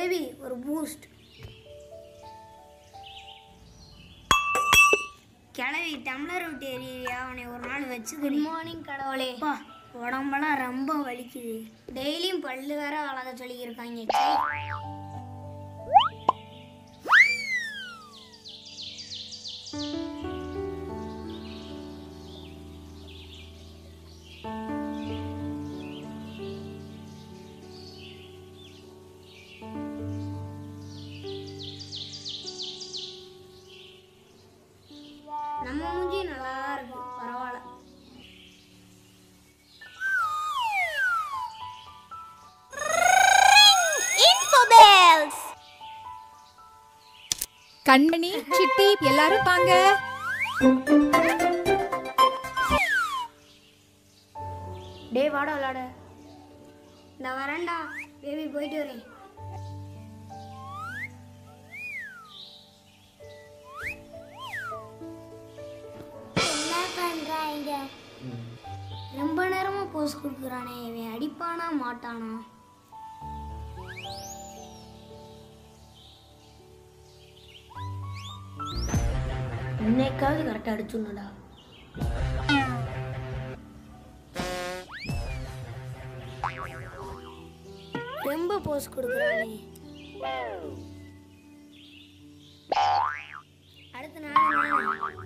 Baby ஒரு boost கிளவி tumbler விட்டு எறியா அவனை ஒரு நாள் வச்சு குட் மார்னிங் கடவுளே அப்பா உடம்பெல்லாம் ரொம்ப வலிக்குது டெய்லியும் பல்லு வேற வளர்க்க சொல்லியிருக்காங்க ச்சே. நம்ம மூஞ்சி நல்லா இருக்கு பரவாயில்ல கண்மணி சிட்டி எல்லாரும் வாங்க டேய் வாடா விளாட நான் வரேன்டா பேபி போயிட்டு வரேன் என்ன பண்றாங்க ரொம்ப நேரமா போஸ் கொடுக்குறானே இவன் அடிப்பானா மாட்டானா இன்னைக்காவது கரெக்டாக அடிச்சுடணும்டா ரொம்ப போஸ் கொடுக்குறானே அடுத்த நாள்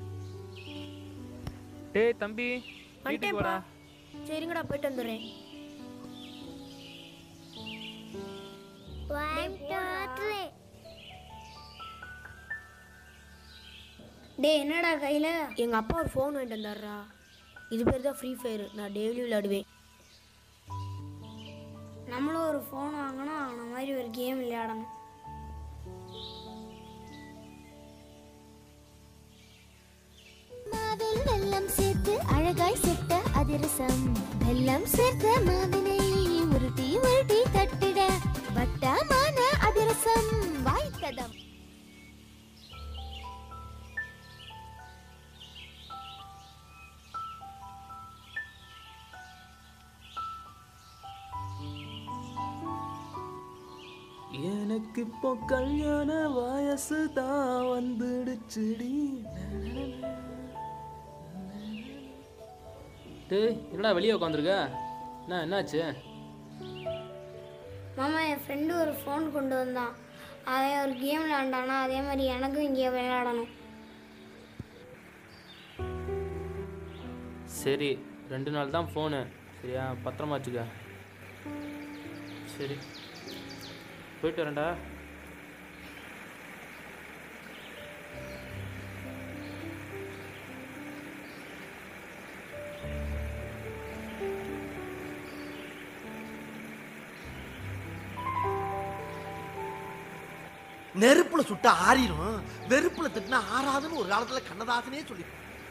டேய் தம்பி வீட்டுக்கு வாடா சரிங்கடா போயிட்டு வந்துடுறேன் டேய் என்னடா கையில எங்க அப்பா ஒரு ஃபோன் வாங்கிட்டு வந்தாருடா இது பேர் தான் ஃப்ரீ ஃபயர் நான் டெய்லி விளையாடுவேன் நம்மளும் ஒரு ஃபோன் வாங்கணும் அவன மாதிரி ஒரு கேம் விளையாடணும் மாவில் வெல்லம் சேர்த்து அழகாய் சுட்ட அதிரசம் வெல்லம் சேர்த்த மாவினை உருட்டி உருட்டி தட்டிட வட்டமான அதிரசம் வாய்க்கதம் எனக்கு இப்போ கல்யாண வயசு தான் வந்துடுச்சுடி டேய் என்னடா வெளியே உட்காந்துருக்க என்ன என்னாச்சு மாமா என் ஃப்ரெண்டு ஒரு ஃபோன் கொண்டு வந்தான் அவன் ஒரு கேம் விளையாண்டானா அதே மாதிரி எனக்கும் இங்கே விளையாடணும் சரி ரெண்டு நாள் தான் ஃபோனு சரியா பத்திரமா வச்சுக்க சரி போயிட்டு வரேன்டா நெருப்புல சுட்டா ஆறிடும் வெறுப்புல திட்டினா ஆறாதுன்னு ஒரு காலத்துல கண்ணதாசனே சொல்லி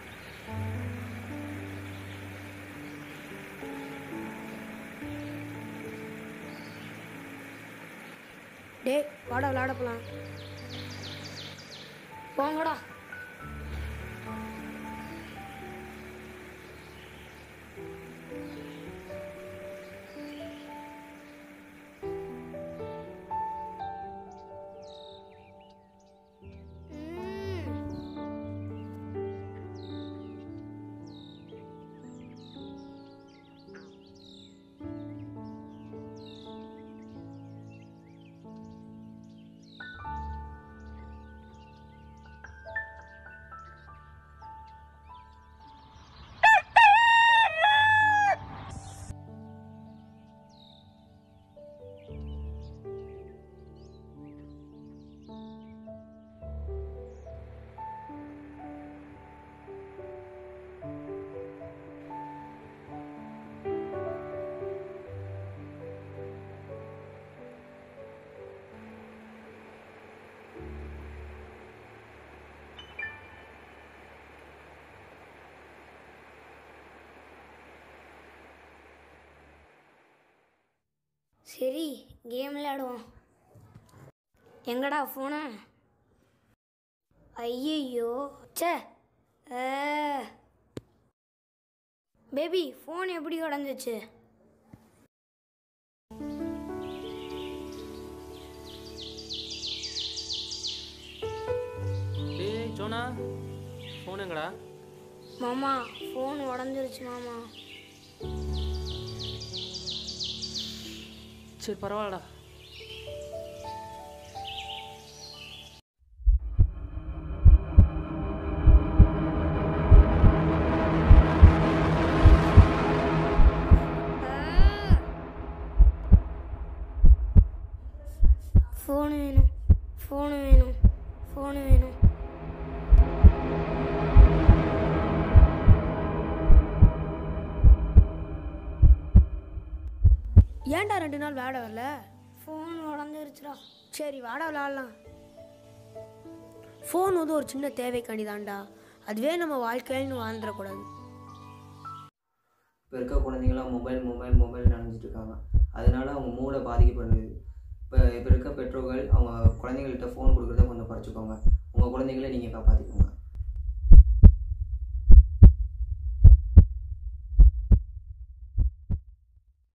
டேய் வாடா விளையாட போலாம் போங்கடா சரி கேம் விளையாடுவோம் எங்கடா ஃபோனு ஐயையோ ச்சே பேபி ஃபோன் எப்படி உடஞ்சிச்சு சோனா ஃபோன் எங்கடா மாமா ஃபோன் உடஞ்சிருச்சு மாமா சரி பரவாயில்லடா ஃபோன் வேணும் ஃபோன் வேணும் ஃபோன் வேணும் ஏன்டா ரெண்டு நாள் விளையாட வரல ஃபோன் உடஞ்சிருச்சுடா சரி வாடா விளாட்லாம் ஃபோன் வந்து ஒரு சின்ன தேவைக்காண்டி தான்டா அதுவே நம்ம வாழ்க்கையில்னு வாழ்ந்துடக்கூடாது இப்போ இருக்க குழந்தைங்களாம் மொபைல் மொபைல் மொபைல் நினைஞ்சிட்டு இருக்காங்க அதனால அவங்க மூளை பாதிக்கப்படுது இப்போ இப்போ இருக்க பெற்றோர்கள் அவங்க குழந்தைங்கள்ட்ட ஃபோன் கொடுக்குறத கொஞ்சம் குறைச்சிக்கோங்க உங்கள் குழந்தைகளை நீங்கள் காப்பாற்றிக்கோங்க